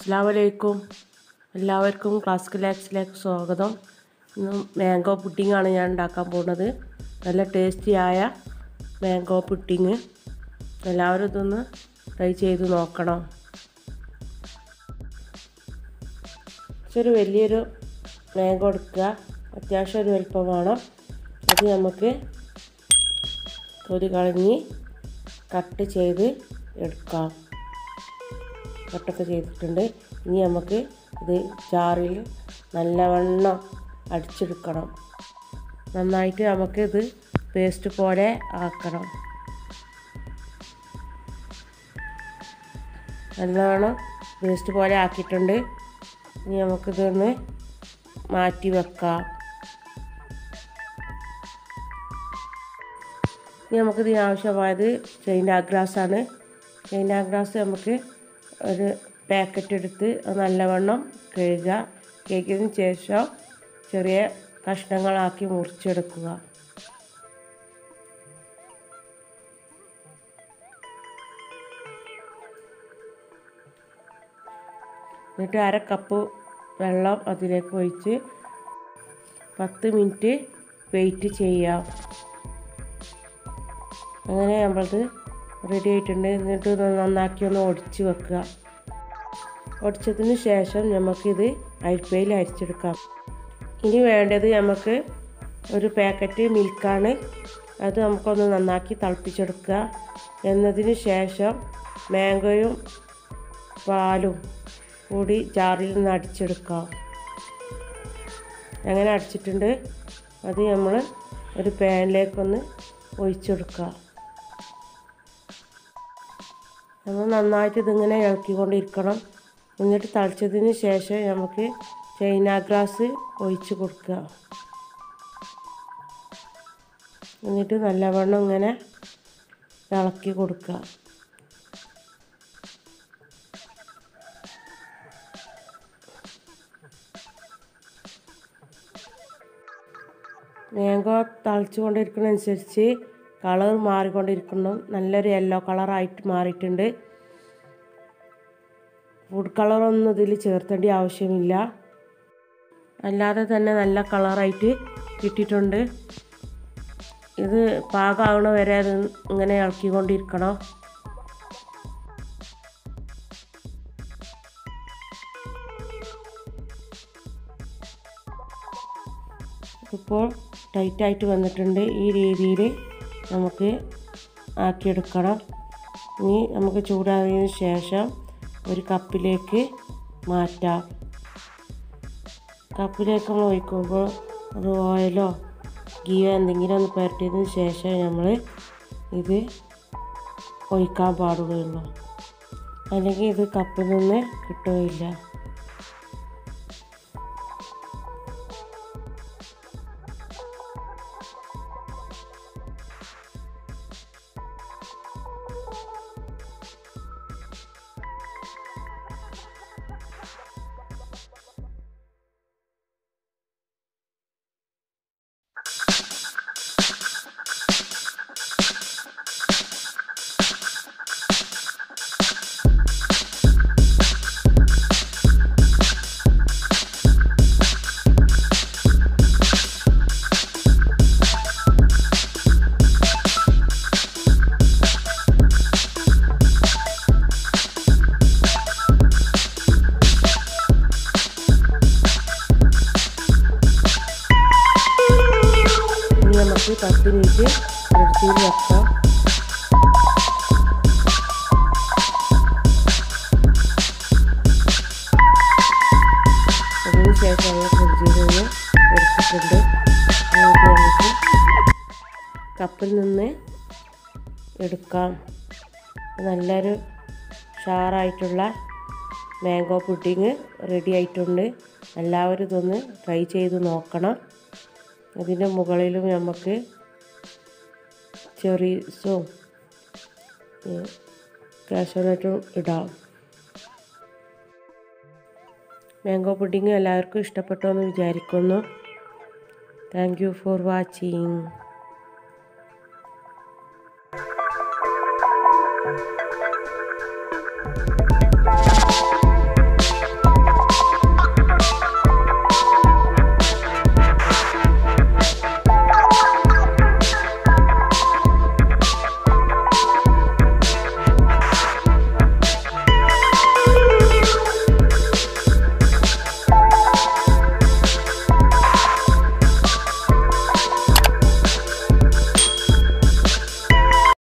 അസ്സാമലൈക്കും എല്ലാവർക്കും ക്ലാസിക്കൽ ലാക്സിലേക്ക് സ്വാഗതം ഇന്ന് മാംഗോ പുഡിങ്ങാണ് ഞാൻ ഉണ്ടാക്കാൻ പോകുന്നത് നല്ല ടേസ്റ്റിയായ മാംഗോ പുഡിങ് എല്ലാവരും ഇതൊന്ന് ട്രൈ ചെയ്ത് നോക്കണം ഒരു വലിയൊരു മാംഗോ എടുക്കുക അത്യാവശ്യം ഒരു വലുപ്പം വേണം അത് നമുക്ക് തൊലി കളഞ്ഞ് കട്ട് ചെയ്ത് എടുക്കാം കട്ടൊക്കെ ചെയ്തിട്ടുണ്ട് ഇനി നമുക്ക് ഇത് ജാറിൽ നല്ലവണ്ണം അടിച്ചെടുക്കണം നന്നായിട്ട് നമുക്ക് ഇത് പേസ്റ്റ് പോലെ ആക്കണം നല്ലവണ്ണം പേസ്റ്റ് പോലെ ആക്കിയിട്ടുണ്ട് ഇനി നമുക്കിതൊന്ന് മാറ്റി വെക്കാം ഇനി നമുക്കിതിന് ആവശ്യമായത് ചൈന ഗ്രാസാണ് ചൈന ഗ്രാസ് നമുക്ക് ഒരു പാക്കറ്റ് എടുത്ത് അത് നല്ലവണ്ണം കഴുകുക കഴുകിയതിന് ശേഷം ചെറിയ കഷ്ണങ്ങളാക്കി മുറിച്ചെടുക്കുക എന്നിട്ട് അര കപ്പ് വെള്ളം അതിലേക്ക് ഒഴിച്ച് പത്ത് മിനിറ്റ് വെയിറ്റ് ചെയ്യാം അങ്ങനെ നമ്മളത് റെഡി ആയിട്ടുണ്ട് എന്നിട്ട് നന്നാക്കി ഒന്ന് ഒടിച്ച് വെക്കുക ഒടിച്ചതിന് ശേഷം നമുക്കിത് അരിപ്പയിൽ അരിച്ചെടുക്കാം ഇനി വേണ്ടത് നമുക്ക് ഒരു പാക്കറ്റ് മിൽക്കാണ് അത് നമുക്കൊന്ന് നന്നാക്കി തിളപ്പിച്ചെടുക്കുക എന്നതിന് ശേഷം മാംഗോയും പാലും കൂടി ജാറിൽ നിന്ന് അടിച്ചെടുക്കാം അങ്ങനെ അടിച്ചിട്ടുണ്ട് അത് നമ്മൾ ഒരു പാനിലേക്കൊന്ന് ഒഴിച്ചെടുക്കുക നമ്മൾ നന്നായിട്ട് ഇതിങ്ങനെ ഇളക്കിക്കൊണ്ടിരിക്കണം എന്നിട്ട് തളിച്ചതിന് ശേഷം നമുക്ക് ചൈന ഗ്രാസ് ഒഴിച്ച് കൊടുക്കുക എന്നിട്ട് നല്ലവണ്ണം ഇങ്ങനെ ഇളക്കി കൊടുക്കുക മാംഗോ തളിച്ചു കൊണ്ടിരിക്കുന്നതനുസരിച്ച് കളർ മാറിക്കൊണ്ടിരിക്കണം നല്ലൊരു യെല്ലോ കളറായിട്ട് മാറിയിട്ടുണ്ട് ഫുഡ് കളറൊന്നും ഇതിൽ ചേർത്തേണ്ട ആവശ്യമില്ല അല്ലാതെ തന്നെ നല്ല കളറായിട്ട് കിട്ടിയിട്ടുണ്ട് ഇത് പാകമാവണ വരെ അത് ഇങ്ങനെ ഇളക്കിക്കൊണ്ടിരിക്കണം ഇപ്പോൾ ടൈറ്റായിട്ട് വന്നിട്ടുണ്ട് ഈ രീതിയിൽ നമുക്ക് ആക്കിയെടുക്കണം ഇനി നമുക്ക് ചൂടാറിയതിന് ശേഷം ഒരു കപ്പിലേക്ക് മാറ്റാം കപ്പിലേക്ക് നമ്മൾ ഒഴിക്കുമ്പോൾ അത് ഓയിലോ ഗീയോ എന്തെങ്കിലും ഒന്ന് പുരട്ടിയതിന് ശേഷം നമ്മൾ ഇത് ഒഴിക്കാൻ പാടുകയുള്ളൂ അല്ലെങ്കിൽ ഇത് കപ്പിൽ നിന്ന് കിട്ടുകയില്ല ഇനി നമുക്ക് പത്ത് മിനിറ്റ് ഫ്രിഡ്ജിൽ വെക്കാം അതിന് ശേഷം നമ്മൾ ഫ്രിഡ്ജിൽ നിന്ന് എടുത്തിട്ടുണ്ട് എന്നിട്ട് നമുക്ക് കപ്പിൽ നിന്ന് എടുക്കാം നല്ലൊരു ഷാറായിട്ടുള്ള മാംഗോ പുഡിങ് റെഡി ആയിട്ടുണ്ട് എല്ലാവരും ഇതൊന്ന് ട്രൈ ചെയ്ത് നോക്കണം അതിൻ്റെ മുകളിലും നമുക്ക് ചെറീസും കാഷ്യൂനട്ടും ഇടാം മാംഗോ പുഡിങ് എല്ലാവർക്കും ഇഷ്ടപ്പെട്ടു എന്ന് വിചാരിക്കുന്നു താങ്ക് യു ഫോർ വാച്ചിങ്